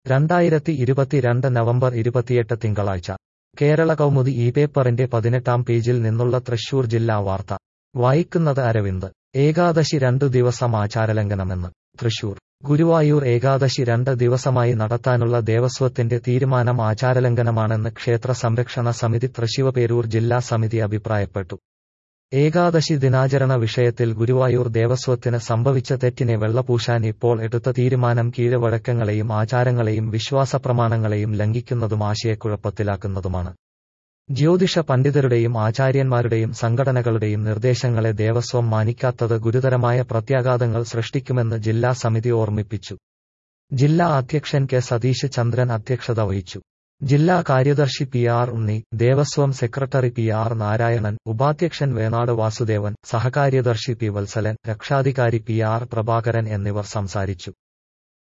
രണ്ടായിരത്തി ഇരുപത്തിരണ്ട് നവംബർ ഇരുപത്തിയെട്ട് തിങ്കളാഴ്ച കേരള കൗമുദി ഈ പേപ്പറിന്റെ പതിനെട്ടാം പേജിൽ നിന്നുള്ള തൃശൂർ ജില്ലാ വാർത്ത വായിക്കുന്നത് അരവിന്ദ് ഏകാദശി രണ്ടു ദിവസം ആചാരലംഘനമെന്ന് തൃശൂർ ഗുരുവായൂർ ഏകാദശി രണ്ട് ദിവസമായി നടത്താനുള്ള ദേവസ്വത്തിന്റെ തീരുമാനം ആചാരലംഘനമാണെന്ന് ക്ഷേത്ര സംരക്ഷണ സമിതി തൃശിവപേരൂർ ജില്ലാ സമിതി അഭിപ്രായപ്പെട്ടു ഏകാദശി ദിനാചരണ വിഷയത്തിൽ ഗുരുവായൂർ ദേവസ്വത്തിന് സംഭവിച്ച തെറ്റിനെ വെള്ളപൂശാൻ ഇപ്പോൾ എടുത്ത തീരുമാനം കീഴ്വഴക്കങ്ങളെയും ആചാരങ്ങളെയും വിശ്വാസപ്രമാണങ്ങളെയും ലംഘിക്കുന്നതും ആശയക്കുഴപ്പത്തിലാക്കുന്നതുമാണ് ജ്യോതിഷ പണ്ഡിതരുടെയും ആചാര്യന്മാരുടെയും സംഘടനകളുടെയും നിർദ്ദേശങ്ങളെ ദേവസ്വം മാനിക്കാത്തത് ഗുരുതരമായ പ്രത്യാഘാതങ്ങൾ സൃഷ്ടിക്കുമെന്ന് ജില്ലാ സമിതി ഓർമ്മിപ്പിച്ചു ജില്ലാ അധ്യക്ഷൻ കെ സതീഷ് ചന്ദ്രൻ അധ്യക്ഷത വഹിച്ചു ജില്ലാ കാര്യദർശി P R Unni Devaswom secretary P R Narayanan ഉപാധ്യക്ഷൻ വേണാട് വാസുദേവൻ സഹകാര്യദർശി പി വത്സലൻ രക്ഷാധികാരി പി ആർ പ്രഭാകരൻ എന്നിവർ സംസാരിച്ചു